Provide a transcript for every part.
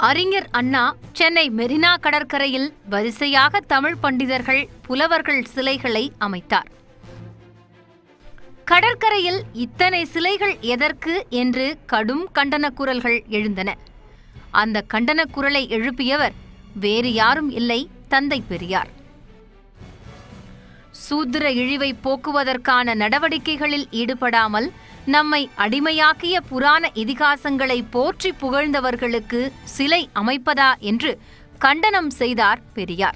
அறிஞர் அண்ணா சென்னை மெரினா கடற்கரையில் வரிசையாக தமிழ் பண்டிதர்கள் புலவர்கள் சிலைகளை அமைத்தார் கடற்கரையில் இத்தனை சிலைகள் எதற்கு என்று கடும் கண்டன குரல்கள் எழுந்தன அந்த கண்டன குரலை எழுப்பியவர் வேறு யாரும் இல்லை தந்தை பெரியார் சூத்திர இழிவை போக்குவதற்கான நடவடிக்கைகளில் ஈடுபடாமல் நம்மை அடிமையாக்கிய புராண இதிகாசங்களை போற்றி புகழ்ந்தவர்களுக்கு சிலை அமைப்பதா என்று கண்டனம் செய்தார் பெரியார்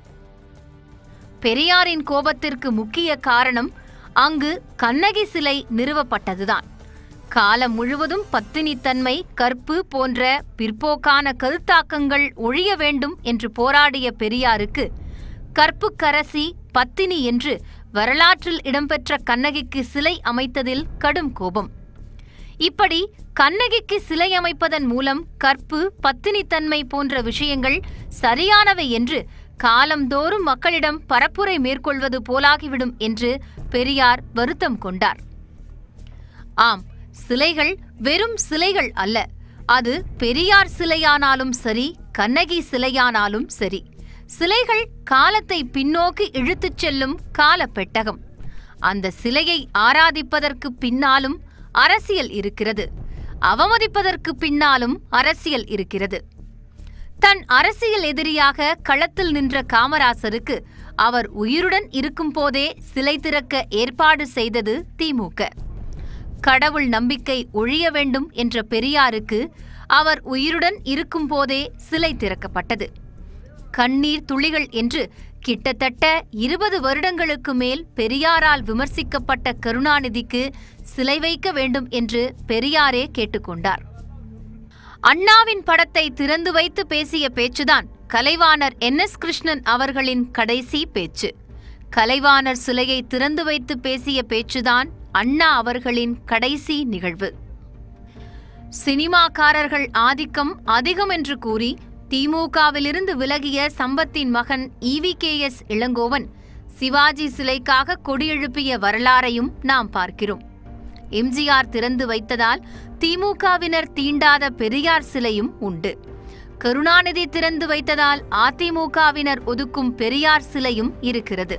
பெரியாரின் கோபத்திற்கு முக்கிய காரணம் அங்கு கண்ணகி சிலை நிறுவப்பட்டதுதான் காலம் முழுவதும் பத்தினித்தன்மை கற்பு போன்ற பிற்போக்கான கருத்தாக்கங்கள் ஒழிய வேண்டும் என்று போராடிய பெரியாருக்கு கற்புக்கரசி பத்தினி என்று வரலாற்றில் இடம்பெற்ற கண்ணகிக்கு சிலை அமைத்ததில் கடும் கோபம் இப்படி கண்ணகிக்கு சிலை அமைப்பதன் மூலம் கற்பு பத்தினித்தன்மை போன்ற விஷயங்கள் சரியானவை என்று காலந்தோறும் மக்களிடம் பரப்புரை மேற்கொள்வது போலாகிவிடும் என்று பெரியார் வருத்தம் கொண்டார் ஆம் சிலைகள் வெறும் சிலைகள் அல்ல அது பெரியார் சிலையானாலும் சரி கண்ணகி சிலையானாலும் சரி சிலைகள் காலத்தை பின்னோக்கி இழுத்துச் செல்லும் கால பெட்டகம் அந்த சிலையை ஆராதிப்பதற்கு பின்னாலும் அரசியல் இருக்கிறது அவமதிப்பதற்கு பின்னாலும் அரசியல் இருக்கிறது தன் அரசியல் எதிரியாக களத்தில் நின்ற காமராசருக்கு அவர் உயிருடன் இருக்கும்போதே சிலை திறக்க ஏற்பாடு செய்தது திமுக கடவுள் நம்பிக்கை ஒழிய வேண்டும் என்ற பெரியாருக்கு அவர் உயிருடன் இருக்கும்போதே சிலை திறக்கப்பட்டது கண்ணீர் துளிகள் என்று கிட்டத்தட்ட இருபது வருடங்களுக்கு மேல் பெரியாரால் விமர்சிக்கப்பட்ட கருணாநிதிக்கு சிலை வைக்க வேண்டும் என்று பெரியாரே கேட்டுக்கொண்டார் அண்ணாவின் படத்தை திறந்து வைத்து பேசிய பேச்சுதான் கலைவாணர் என் எஸ் கிருஷ்ணன் அவர்களின் கடைசி பேச்சு கலைவாணர் சிலையை திறந்து வைத்து பேசிய பேச்சுதான் அண்ணா அவர்களின் கடைசி நிகழ்வு சினிமாக்காரர்கள் ஆதிக்கம் அதிகம் என்று கூறி திமுகவிலிருந்து விலகிய சம்பத்தின் மகன் இவிகேஎஸ் இளங்கோவன் சிவாஜி சிலைக்காக கொடியெழுப்பிய வரலாறையும் நாம் பார்க்கிறோம் எம்ஜிஆர் திறந்து வைத்ததால் திமுகவினர் தீண்டாத பெரியார் சிலையும் உண்டு கருணாநிதி திறந்து வைத்ததால் அதிமுகவினர் ஒதுக்கும் பெரியார் சிலையும் இருக்கிறது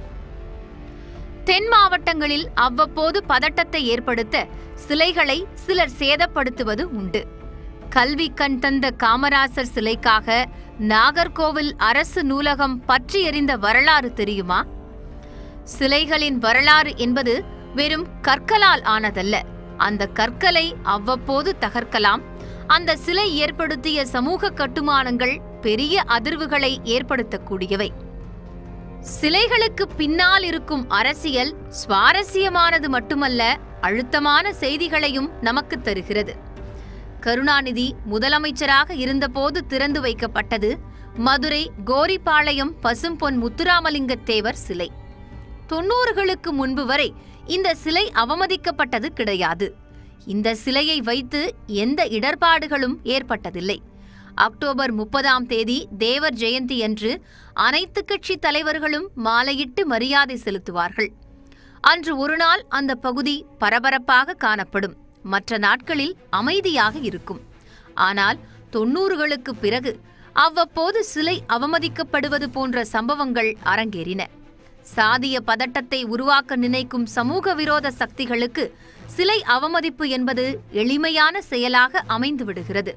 தென் மாவட்டங்களில் அவ்வப்போது பதட்டத்தை ஏற்படுத்த சிலைகளை சிலர் சேதப்படுத்துவது உண்டு கல்வி கண் தந்த காமராசர் சிலைக்காக நாகர்கோவில் அரசு நூலகம் பற்றி எறிந்த வரலாறு தெரியுமா சிலைகளின் வரலாறு என்பது வெறும் கற்களால் ஆனதல்ல அந்த கற்களை அவ்வப்போது தகர்க்கலாம் அந்த சிலை ஏற்படுத்திய சமூக கட்டுமானங்கள் பெரிய அதிர்வுகளை ஏற்படுத்தக்கூடியவை சிலைகளுக்கு பின்னால் இருக்கும் அரசியல் சுவாரஸ்யமானது மட்டுமல்ல அழுத்தமான செய்திகளையும் நமக்கு தருகிறது கருணாநிதி முதலமைச்சராக இருந்தபோது திறந்து வைக்கப்பட்டது மதுரை கோரிப்பாளையம் பசும்பொன் முத்துராமலிங்க தேவர் சிலை தொன்னூறுகளுக்கு முன்பு வரை இந்த சிலை அவமதிக்கப்பட்டது கிடையாது இந்த சிலையை வைத்து எந்த இடர்பாடுகளும் ஏற்பட்டதில்லை அக்டோபர் முப்பதாம் தேதி தேவர் ஜெயந்தி அன்று அனைத்து கட்சி தலைவர்களும் மாலையிட்டு மரியாதை செலுத்துவார்கள் அன்று ஒரு நாள் அந்த பகுதி பரபரப்பாக காணப்படும் மற்ற நாட்களில் அமைதியாக இருக்கும் ஆனால் தொன்னூறுகளுக்கு பிறகு அவ்வப்போது சிலை அவமதிக்கப்படுவது போன்ற சம்பவங்கள் அரங்கேறின சாதிய பதட்டத்தை உருவாக்க நினைக்கும் சமூக விரோத சக்திகளுக்கு சிலை அவமதிப்பு என்பது எளிமையான செயலாக அமைந்து விடுகிறது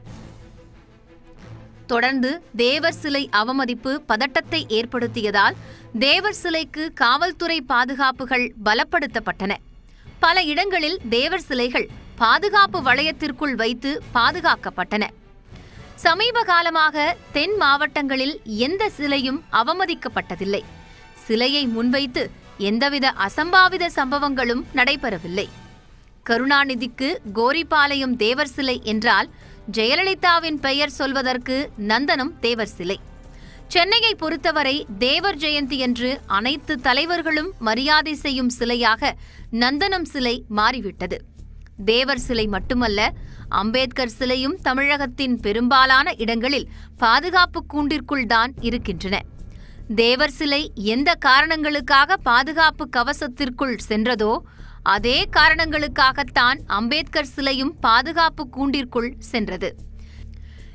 தொடர்ந்து தேவர் சிலை அவமதிப்பு பதட்டத்தை ஏற்படுத்தியதால் தேவர் சிலைக்கு காவல்துறை பாதுகாப்புகள் பலப்படுத்தப்பட்டன பல இடங்களில் தேவர் சிலைகள் பாதுகாப்பு வளையத்திற்குள் வைத்து பாதுகாக்கப்பட்டன சமீப காலமாக தென் மாவட்டங்களில் எந்த சிலையும் அவமதிக்கப்பட்டதில்லை சிலையை முன்வைத்து எந்தவித அசம்பாவித சம்பவங்களும் நடைபெறவில்லை கருணாநிதிக்கு கோரிப்பாளையம் தேவர் சிலை என்றால் ஜெயலலிதாவின் பெயர் சொல்வதற்கு நந்தனம் தேவர் சிலை சென்னையை பொறுத்தவரை தேவர் ஜெயந்தி என்று அனைத்து தலைவர்களும் மரியாதை செய்யும் சிலையாக நந்தனம் சிலை மாறிவிட்டது தேவர் சிலை மட்டுமல்ல அம்பேத்கர் சிலையும் தமிழகத்தின் பெரும்பாலான இடங்களில் பாதுகாப்பு கூண்டிற்குள் தான் இருக்கின்றன தேவர் சிலை எந்த காரணங்களுக்காக பாதுகாப்பு கவசத்திற்குள் சென்றதோ அதே காரணங்களுக்காகத்தான் அம்பேத்கர் சிலையும் பாதுகாப்பு கூண்டிற்குள் சென்றது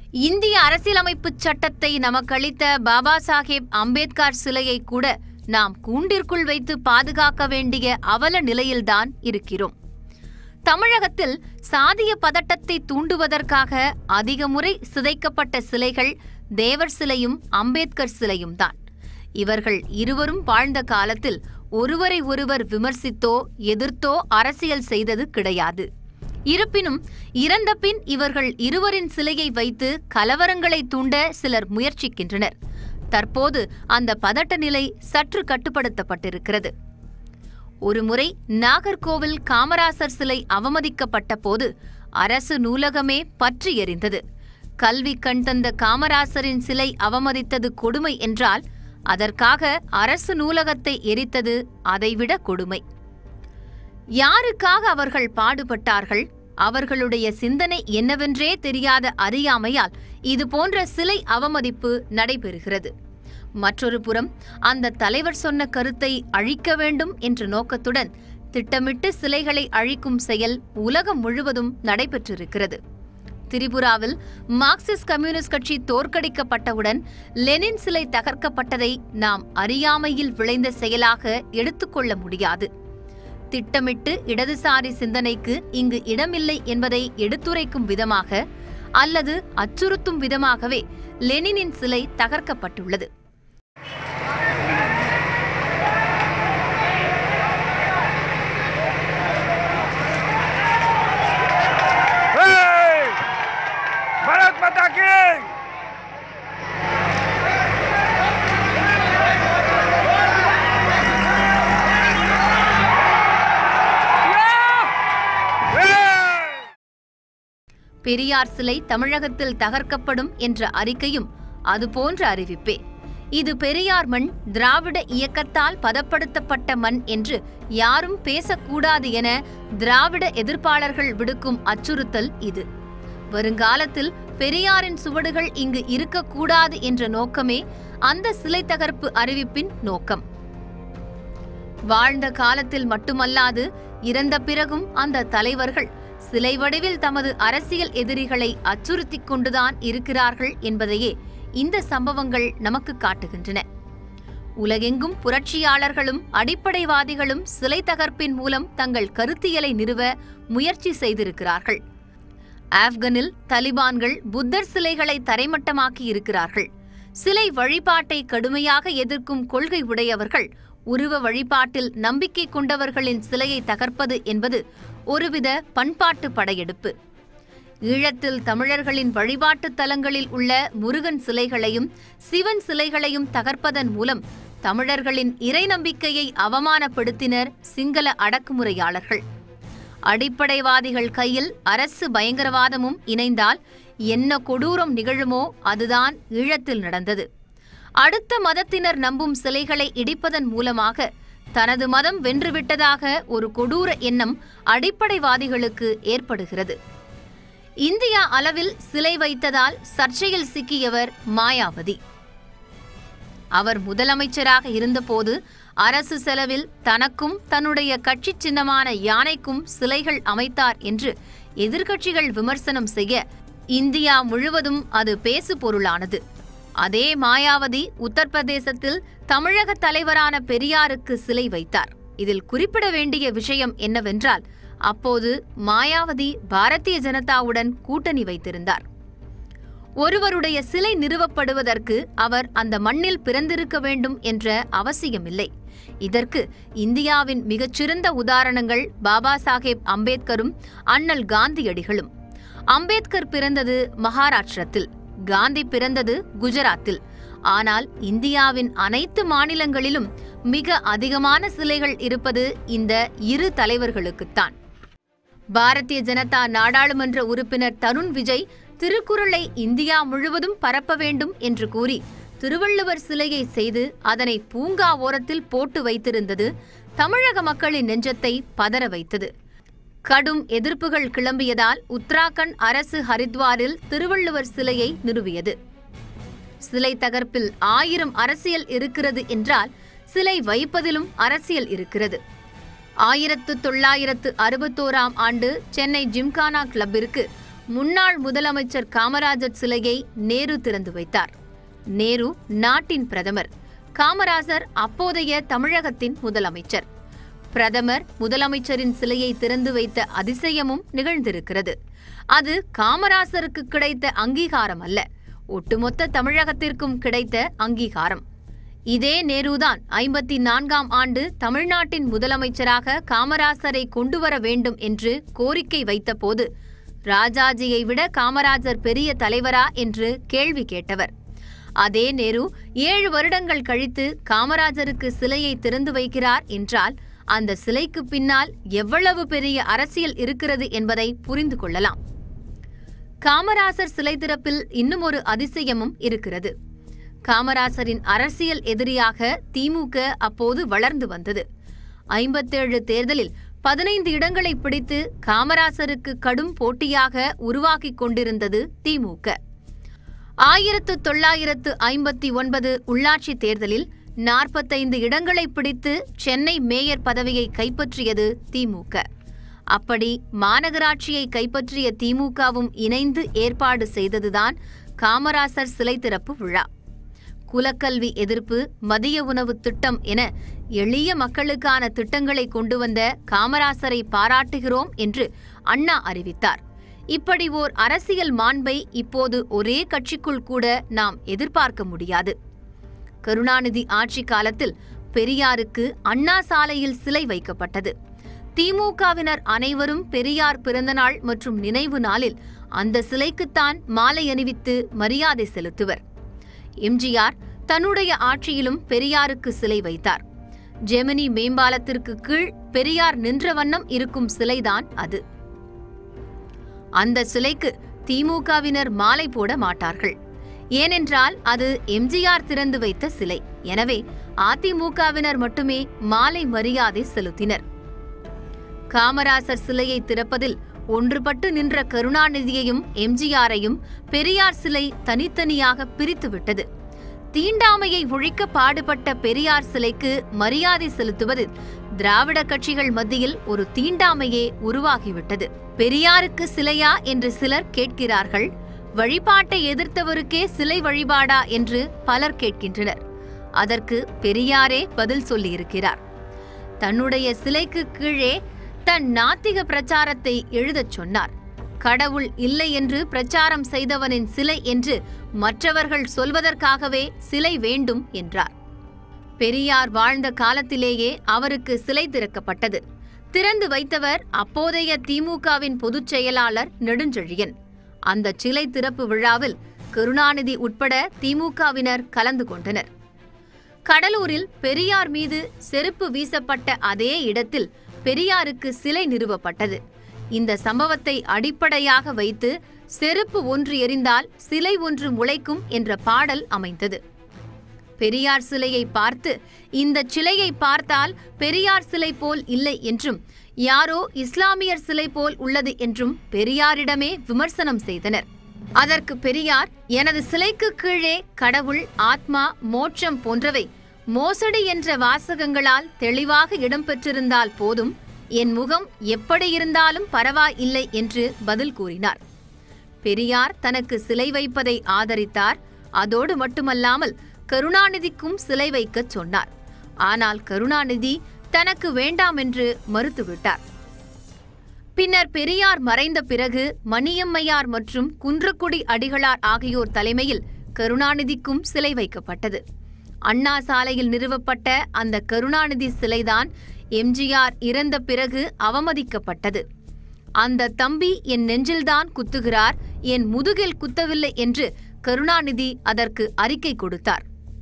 இந்திய அரசியலமைப்புச் சட்டத்தை நமக்களித்த பாபா சாஹேப் அம்பேத்கர் சிலையை கூட நாம் கூண்டிற்குள் வைத்து பாதுகாக்க வேண்டிய அவல நிலையில்தான் இருக்கிறோம் தமிழகத்தில் சாதிய பதட்டத்தை தூண்டுவதற்காக அதிக முறை சிதைக்கப்பட்ட சிலைகள் தேவர் சிலையும் அம்பேத்கர் சிலையும் தான் இவர்கள் இருவரும் வாழ்ந்த காலத்தில் ஒருவரை ஒருவர் விமர்சித்தோ எதிர்த்தோ அரசியல் செய்தது கிடையாது இருப்பினும் இறந்த பின் இவர்கள் இருவரின் சிலையை வைத்து கலவரங்களை தூண்ட சிலர் முயற்சிக்கின்றனர் தற்போது அந்த பதட்ட நிலை சற்று கட்டுப்படுத்தப்பட்டிருக்கிறது ஒருமுறை நாகர்கோவில் காமராசர் சிலை அவமதிக்கப்பட்ட போது அரசு நூலகமே பற்றி எறிந்தது கல்வி கண் தந்த காமராசரின் சிலை அவமதித்தது கொடுமை என்றால் அதற்காக அரசு நூலகத்தை எரித்தது அதைவிட கொடுமை யாருக்காக அவர்கள் பாடுபட்டார்கள் அவர்களுடைய சிந்தனை என்னவென்றே தெரியாத அறியாமையால் இது போன்ற சிலை அவமதிப்பு நடைபெறுகிறது மற்றொரு புறம் அந்த தலைவர் சொன்ன கருத்தை அழிக்க வேண்டும் என்ற நோக்கத்துடன் திட்டமிட்டு சிலைகளை அழிக்கும் செயல் உலகம் முழுவதும் நடைபெற்றிருக்கிறது திரிபுராவில் மார்க்சிஸ்ட் கம்யூனிஸ்ட் கட்சி தோற்கடிக்கப்பட்டவுடன் லெனின் சிலை தகர்க்கப்பட்டதை நாம் அறியாமையில் விளைந்த செயலாக எடுத்துக்கொள்ள முடியாது திட்டமிட்டு இடதுசாரி சிந்தனைக்கு இங்கு இடமில்லை என்பதை எடுத்துரைக்கும் விதமாக அல்லது அச்சுறுத்தும் விதமாகவே லெனினின் சிலை தகர்க்கப்பட்டுள்ளது Hey! भारत माता की Hey! பெரியார் சிலை தமிழகத்தில் தகர்க்கப்படும் என்ற அறிக்கையும் அதுபோன்ற அறிவிப்பே இது பெரியார் மண் திராவிட இயக்கத்தால் பதப்படுத்தப்பட்ட மண் என்று யாரும் பேசக்கூடாது என திராவிட எதிர்ப்பாளர்கள் விடுக்கும் அச்சுறுத்தல் இது வருங்காலத்தில் பெரியாரின் சுவடுகள் இங்கு இருக்கக்கூடாது என்ற நோக்கமே அந்த சிலை தகர்ப்பு அறிவிப்பின் நோக்கம் வாழ்ந்த காலத்தில் மட்டுமல்லாது இறந்த பிறகும் அந்த தலைவர்கள் சிலை வடிவில் தமது அரசியல் எதிரிகளை அச்சுறுத்திக் கொண்டுதான் இருக்கிறார்கள் என்பதையே இந்த சம்பவங்கள் நமக்கு காட்டுகின்றன உலகெங்கும் புரட்சியாளர்களும் அடிப்படைவாதிகளும் சிலை தகர்ப்பின் மூலம் தங்கள் கருத்தியலை நிறுவ முயற்சி செய்திருக்கிறார்கள் ஆப்கனில் தலிபான்கள் புத்தர் சிலைகளை தரைமட்டமாக்கி இருக்கிறார்கள் சிலை வழிபாட்டை கடுமையாக எதிர்க்கும் கொள்கை உடையவர்கள் உருவ வழிபாட்டில் நம்பிக்கை கொண்டவர்களின் சிலையை தகர்ப்பது என்பது ஒருவித பண்பாட்டு படையெடுப்பு ஈழத்தில் தமிழர்களின் வழிபாட்டுத் தலங்களில் உள்ள முருகன் சிலைகளையும் சிவன் சிலைகளையும் தகர்ப்பதன் மூலம் தமிழர்களின் இறை நம்பிக்கையை அவமானப்படுத்தினர் சிங்கள அடக்குமுறையாளர்கள் அடிப்படைவாதிகள் கையில் அரசு பயங்கரவாதமும் இணைந்தால் என்ன கொடூரம் நிகழுமோ அதுதான் ஈழத்தில் நடந்தது அடுத்த மதத்தினர் நம்பும் சிலைகளை இடிப்பதன் மூலமாக தனது மதம் வென்றுவிட்டதாக ஒரு கொடூர எண்ணம் அடிப்படைவாதிகளுக்கு ஏற்படுகிறது இந்தியா அளவில் சிலை வைத்ததால் சர்ச்சையில் சிக்கியவர் மாயாவதி அவர் முதலமைச்சராக இருந்தபோது அரசு செலவில் தனக்கும் தன்னுடைய கட்சி சின்னமான யானைக்கும் சிலைகள் அமைத்தார் என்று எதிர்க்கட்சிகள் விமர்சனம் செய்ய இந்தியா முழுவதும் அது பேசு பொருளானது அதே மாயாவதி உத்தரப்பிரதேசத்தில் தமிழக தலைவரான பெரியாருக்கு சிலை வைத்தார் இதில் குறிப்பிட வேண்டிய விஷயம் என்னவென்றால் அப்போது மாயாவதி பாரதிய ஜனதாவுடன் கூட்டணி வைத்திருந்தார் ஒருவருடைய சிலை நிறுவப்படுவதற்கு அவர் அந்த மண்ணில் பிறந்திருக்க வேண்டும் என்ற அவசியமில்லை இதற்கு இந்தியாவின் மிகச்சிறந்த உதாரணங்கள் பாபா சாஹேப் அம்பேத்கரும் அண்ணல் காந்தியடிகளும் அம்பேத்கர் பிறந்தது மகாராஷ்டிரத்தில் காந்தி பிறந்தது குஜராத்தில் ஆனால் இந்தியாவின் அனைத்து மாநிலங்களிலும் மிக அதிகமான சிலைகள் இருப்பது இந்த இரு தலைவர்களுக்குத்தான் பாரதிய ஜனதா நாடாளுமன்ற உறுப்பினர் தருண் விஜய் திருக்குறளை இந்தியா முழுவதும் பரப்ப வேண்டும் என்று கூறி திருவள்ளுவர் சிலையை செய்து அதனை பூங்கா ஓரத்தில் போட்டு வைத்திருந்தது தமிழக மக்களின் நெஞ்சத்தை பதற வைத்தது கடும் எதிர்ப்புகள் கிளம்பியதால் உத்தராகண்ட் அரசு ஹரித்வாரில் திருவள்ளுவர் சிலையை நிறுவியது சிலை தகர்ப்பில் ஆயிரம் அரசியல் இருக்கிறது என்றால் சிலை வைப்பதிலும் அரசியல் இருக்கிறது ஆயிரத்து தொள்ளாயிரத்து அறுபத்தோராம் ஆண்டு சென்னை ஜிம்கானா கிளப்பிற்கு முன்னாள் முதலமைச்சர் காமராஜர் சிலையை நேரு திறந்து வைத்தார் நேரு நாட்டின் பிரதமர் காமராஜர் அப்போதைய தமிழகத்தின் முதலமைச்சர் பிரதமர் முதலமைச்சரின் சிலையை திறந்து வைத்த அதிசயமும் நிகழ்ந்திருக்கிறது அது காமராசருக்கு கிடைத்த அங்கீகாரம் அல்ல ஒட்டுமொத்த தமிழகத்திற்கும் கிடைத்த அங்கீகாரம் இதே நேருதான் ஐம்பத்தி நான்காம் ஆண்டு தமிழ்நாட்டின் முதலமைச்சராக காமராசரை கொண்டுவர வேண்டும் என்று கோரிக்கை வைத்தபோது ராஜாஜியை விட காமராஜர் பெரிய தலைவரா என்று கேள்வி கேட்டவர் அதே நேரு ஏழு வருடங்கள் கழித்து காமராஜருக்கு சிலையை திறந்து வைக்கிறார் என்றால் அந்த சிலைக்கு பின்னால் எவ்வளவு பெரிய அரசியல் இருக்கிறது என்பதை புரிந்து கொள்ளலாம் காமராசர் சிலை திறப்பில் இன்னும் ஒரு அதிசயமும் இருக்கிறது காமராசரின் அரசியல் எதிரியாக திமுக அப்போது வளர்ந்து வந்தது ஐம்பத்தேழு தேர்தலில் பதினைந்து இடங்களை பிடித்து காமராசருக்கு கடும் போட்டியாக உருவாக்கிக் கொண்டிருந்தது திமுக ஆயிரத்து தொள்ளாயிரத்து ஐம்பத்தி ஒன்பது உள்ளாட்சி தேர்தலில் நாற்பத்தைந்து இடங்களை பிடித்து சென்னை மேயர் பதவியை கைப்பற்றியது திமுக அப்படி மாநகராட்சியை கைப்பற்றிய திமுகவும் இணைந்து ஏற்பாடு செய்ததுதான் காமராசர் சிலை திறப்பு விழா குலக்கல்வி எதிர்ப்பு மதிய உணவு திட்டம் என எளிய மக்களுக்கான திட்டங்களை கொண்டு வந்த காமராசரை பாராட்டுகிறோம் என்று அண்ணா அறிவித்தார் இப்படி ஓர் அரசியல் மாண்பை இப்போது ஒரே கட்சிக்குள் கூட நாம் எதிர்பார்க்க முடியாது கருணாநிதி ஆட்சி காலத்தில் பெரியாருக்கு அண்ணா சாலையில் சிலை வைக்கப்பட்டது திமுகவினர் அனைவரும் பெரியார் பிறந்தநாள் மற்றும் நினைவு நாளில் அந்த சிலைக்குத்தான் மாலை அணிவித்து மரியாதை செலுத்துவர் எம்ஜிஆர் தன்னுடைய ஆட்சியிலும் பெரியாருக்கு சிலை வைத்தார் ஜெமினி மேம்பாலத்திற்கு கீழ் பெரியார் நின்ற வண்ணம் இருக்கும் சிலைதான் அது அந்த சிலைக்கு திமுகவினர் மாலை போட மாட்டார்கள் ஏனென்றால் அது எம்ஜிஆர் திறந்து வைத்த சிலை எனவே அதிமுகவினர் மட்டுமே மாலை மரியாதை செலுத்தினர் காமராசர் சிலையை திறப்பதில் ஒன்றுபட்டு நின்ற கருணாநிதியையும் எம்ஜிஆரையும் பெரியார் சிலை தனித்தனியாக பிரித்துவிட்டது தீண்டாமையை ஒழிக்க பாடுபட்ட பெரியார் சிலைக்கு மரியாதை செலுத்துவதில் திராவிட கட்சிகள் மத்தியில் ஒரு தீண்டாமையே உருவாகிவிட்டது பெரியாருக்கு சிலையா என்று சிலர் கேட்கிறார்கள் வழிபாட்டை எதிர்த்தவருக்கே சிலை வழிபாடா என்று பலர் கேட்கின்றனர் அதற்கு பெரியாரே பதில் சொல்லியிருக்கிறார் தன்னுடைய சிலைக்கு கீழே தன் நாத்திக பிரச்சாரத்தை எழுதச் சொன்னார் கடவுள் இல்லை என்று பிரச்சாரம் செய்தவனின் சிலை என்று மற்றவர்கள் சொல்வதற்காகவே சிலை வேண்டும் என்றார் பெரியார் வாழ்ந்த காலத்திலேயே அவருக்கு சிலை திறக்கப்பட்டது திறந்து வைத்தவர் அப்போதைய திமுகவின் பொதுச் செயலாளர் நெடுஞ்செழியன் அந்த சிலை திறப்பு விழாவில் கருணாநிதி உட்பட திமுகவினர் கலந்து கொண்டனர் கடலூரில் பெரியார் மீது செருப்பு வீசப்பட்ட அதே இடத்தில் பெரியாருக்கு சிலை நிறுவப்பட்டது இந்த சம்பவத்தை அடிப்படையாக வைத்து செருப்பு ஒன்று எரிந்தால் சிலை ஒன்று முளைக்கும் என்ற பாடல் அமைந்தது பெரியார் சிலையை பார்த்து இந்த சிலையை பார்த்தால் பெரியார் சிலை போல் இல்லை என்றும் யாரோ இஸ்லாமியர் சிலை போல் உள்ளது என்றும் பெரியாரிடமே விமர்சனம் செய்தனர் அதற்கு பெரியார் எனது சிலைக்கு கீழே கடவுள் ஆத்மா மோட்சம் போன்றவை மோசடி என்ற வாசகங்களால் தெளிவாக இடம்பெற்றிருந்தால் போதும் என் முகம் எப்படி இருந்தாலும் பரவாயில்லை என்று பதில் கூறினார் பெரியார் தனக்கு சிலை வைப்பதை ஆதரித்தார் அதோடு மட்டுமல்லாமல் கருணாநிதிக்கும் சிலை வைக்கச் சொன்னார் ஆனால் கருணாநிதி தனக்கு வேண்டாம் என்று மறுத்துவிட்டார் பின்னர் பெரியார் மறைந்த பிறகு மணியம்மையார் மற்றும் குன்றக்குடி அடிகளார் ஆகியோர் தலைமையில் கருணாநிதிக்கும் சிலை வைக்கப்பட்டது அண்ணா சாலையில் நிறுவப்பட்ட அந்த கருணாநிதி சிலைதான் எம்ஜிஆர் இறந்த பிறகு அவமதிக்கப்பட்டது அந்த தம்பி என் நெஞ்சில்தான் குத்துகிறார் என் முதுகில் குத்தவில்லை என்று கருணாநிதி அதற்கு அறிக்கை கொடுத்தார்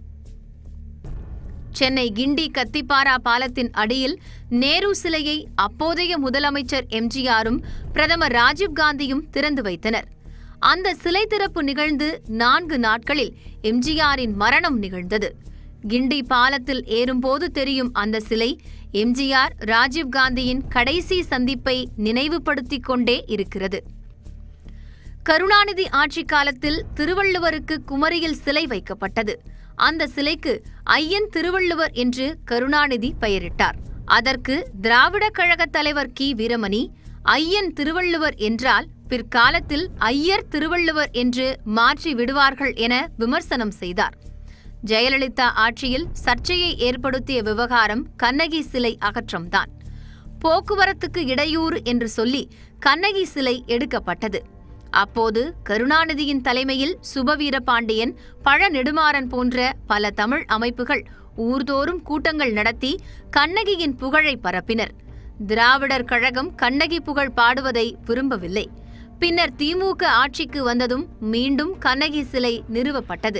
சென்னை கிண்டி கத்திப்பாரா பாலத்தின் அடியில் நேரு சிலையை அப்போதைய முதலமைச்சர் எம்ஜிஆரும் பிரதமர் ராஜீவ்காந்தியும் திறந்து வைத்தனர் அந்த சிலை திறப்பு நிகழ்ந்து நான்கு நாட்களில் எம்ஜிஆரின் மரணம் நிகழ்ந்தது கிண்டி பாலத்தில் ஏறும்போது தெரியும் அந்த சிலை எம்ஜிஆர் ராஜீவ்காந்தியின் கடைசி சந்திப்பை நினைவுபடுத்திக் கொண்டே இருக்கிறது கருணாநிதி ஆட்சி காலத்தில் திருவள்ளுவருக்கு குமரியில் சிலை வைக்கப்பட்டது அந்த சிலைக்கு ஐயன் திருவள்ளுவர் என்று கருணாநிதி பெயரிட்டார் அதற்கு திராவிட கழக தலைவர் கி வீரமணி ஐயன் திருவள்ளுவர் என்றால் பிற்காலத்தில் ஐயர் திருவள்ளுவர் என்று மாற்றி விடுவார்கள் என விமர்சனம் செய்தார் ஜெயலலிதா ஆட்சியில் சர்ச்சையை ஏற்படுத்திய விவகாரம் கண்ணகி சிலை அகற்றம்தான் போக்குவரத்துக்கு இடையூறு என்று சொல்லி கண்ணகி சிலை எடுக்கப்பட்டது அப்போது கருணாநிதியின் தலைமையில் சுபவீரபாண்டியன் பழ நெடுமாறன் போன்ற பல தமிழ் அமைப்புகள் ஊர்தோறும் கூட்டங்கள் நடத்தி கண்ணகியின் புகழை பரப்பினர் திராவிடர் கழகம் கண்ணகி புகழ் பாடுவதை விரும்பவில்லை பின்னர் திமுக ஆட்சிக்கு வந்ததும் மீண்டும் கண்ணகி சிலை நிறுவப்பட்டது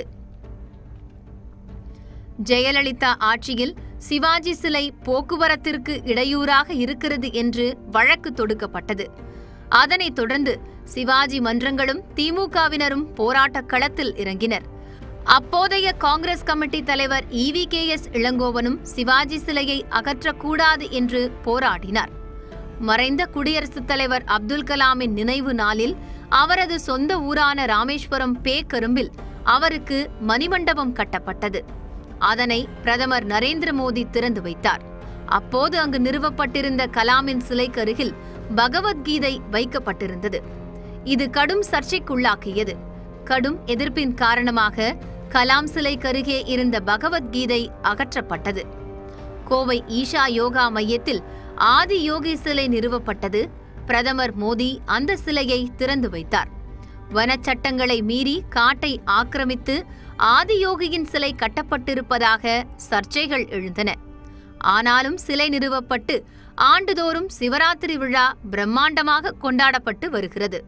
ஜெயலலிதா ஆட்சியில் சிவாஜி சிலை போக்குவரத்திற்கு இடையூறாக இருக்கிறது என்று வழக்கு தொடுக்கப்பட்டது அதனைத் தொடர்ந்து சிவாஜி மன்றங்களும் திமுகவினரும் போராட்டக் களத்தில் இறங்கினர் அப்போதைய காங்கிரஸ் கமிட்டி தலைவர் இவி கே எஸ் இளங்கோவனும் சிவாஜி சிலையை அகற்றக்கூடாது என்று போராடினார் மறைந்த குடியரசுத் தலைவர் அப்துல் கலாமின் நினைவு நாளில் அவரது சொந்த ஊரான ராமேஸ்வரம் பேக்கரும்பில் அவருக்கு மணிமண்டபம் கட்டப்பட்டது அதனை பிரதமர் நரேந்திர மோடி திறந்து வைத்தார் அப்போது அங்கு நிறுவப்பட்டிருந்த கலாமின் சிலைக்கருகில் பகவத்கீதை வைக்கப்பட்டிருந்தது இது கடும் சர்ச்சைக்குள்ளாக்கியது கடும் எதிர்ப்பின் காரணமாக கலாம் சிலைக்கருகே இருந்த பகவத்கீதை அகற்றப்பட்டது கோவை ஈஷா யோகா மையத்தில் ஆதி யோகி சிலை நிறுவப்பட்டது பிரதமர் மோடி அந்த சிலையை திறந்து வைத்தார் வனச்சட்டங்களை மீறி காட்டை ஆக்கிரமித்து ஆதியோகியின் சிலை கட்டப்பட்டிருப்பதாக சர்ச்சைகள் எழுந்தன ஆனாலும் சிலை நிறுவப்பட்டு ஆண்டுதோறும் சிவராத்திரி விழா பிரம்மாண்டமாக கொண்டாடப்பட்டு வருகிறது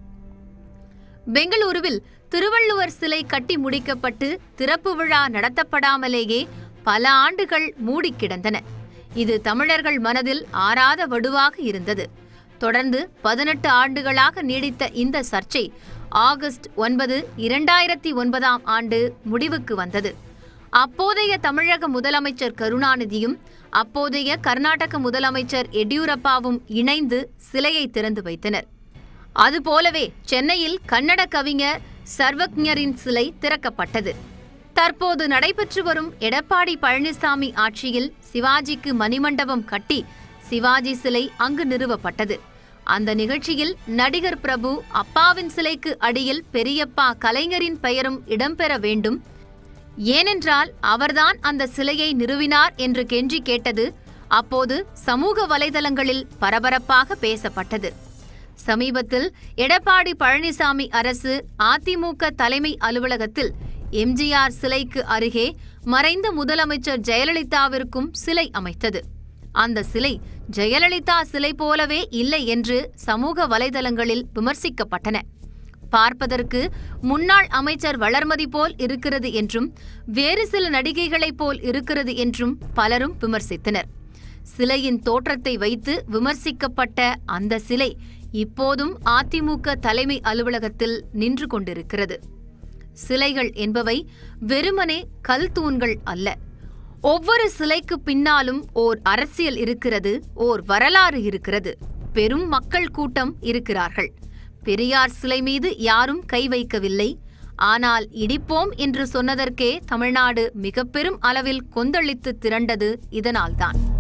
பெங்களூருவில் திருவள்ளுவர் சிலை கட்டி முடிக்கப்பட்டு திறப்பு விழா நடத்தப்படாமலேயே பல ஆண்டுகள் மூடி கிடந்தன இது தமிழர்கள் மனதில் ஆறாத வடுவாக இருந்தது தொடர்ந்து பதினெட்டு ஆண்டுகளாக நீடித்த இந்த சர்ச்சை ஆகஸ்ட் ஒன்பது இரண்டாயிரத்தி ஒன்பதாம் ஆண்டு முடிவுக்கு வந்தது அப்போதைய தமிழக முதலமைச்சர் கருணாநிதியும் அப்போதைய கர்நாடக முதலமைச்சர் எடியூரப்பாவும் இணைந்து சிலையை திறந்து வைத்தனர் அதுபோலவே சென்னையில் கன்னட கவிஞர் சர்வக்ஞரின் சிலை திறக்கப்பட்டது தற்போது நடைபெற்று வரும் எடப்பாடி பழனிசாமி ஆட்சியில் சிவாஜிக்கு மணிமண்டபம் கட்டி சிவாஜி சிலை அங்கு நிறுவப்பட்டது அந்த நிகழ்ச்சியில் நடிகர் பிரபு அப்பாவின் சிலைக்கு அடியில் பெரியப்பா கலைஞரின் பெயரும் இடம்பெற வேண்டும் ஏனென்றால் அவர்தான் அந்த சிலையை நிறுவினார் என்று கெஞ்சி கேட்டது அப்போது சமூக வலைதளங்களில் பரபரப்பாக பேசப்பட்டது சமீபத்தில் எடப்பாடி பழனிசாமி அரசு அதிமுக தலைமை அலுவலகத்தில் எம்ஜிஆர் சிலைக்கு அருகே மறைந்த முதலமைச்சர் ஜெயலலிதாவிற்கும் சிலை அமைத்தது அந்த சிலை ஜெயலலிதா சிலை போலவே இல்லை என்று சமூக வலைதளங்களில் விமர்சிக்கப்பட்டன பார்ப்பதற்கு முன்னாள் அமைச்சர் வளர்மதி போல் இருக்கிறது என்றும் வேறு சில நடிகைகளைப் போல் இருக்கிறது என்றும் பலரும் விமர்சித்தனர் சிலையின் தோற்றத்தை வைத்து விமர்சிக்கப்பட்ட அந்த சிலை இப்போதும் அதிமுக தலைமை அலுவலகத்தில் நின்று கொண்டிருக்கிறது சிலைகள் என்பவை வெறுமனே கல் தூண்கள் அல்ல ஒவ்வொரு சிலைக்கு பின்னாலும் ஓர் அரசியல் இருக்கிறது ஓர் வரலாறு இருக்கிறது பெரும் மக்கள் கூட்டம் இருக்கிறார்கள் பெரியார் சிலை மீது யாரும் கை வைக்கவில்லை ஆனால் இடிப்போம் என்று சொன்னதற்கே தமிழ்நாடு மிக பெரும் அளவில் கொந்தளித்து திரண்டது இதனால்தான்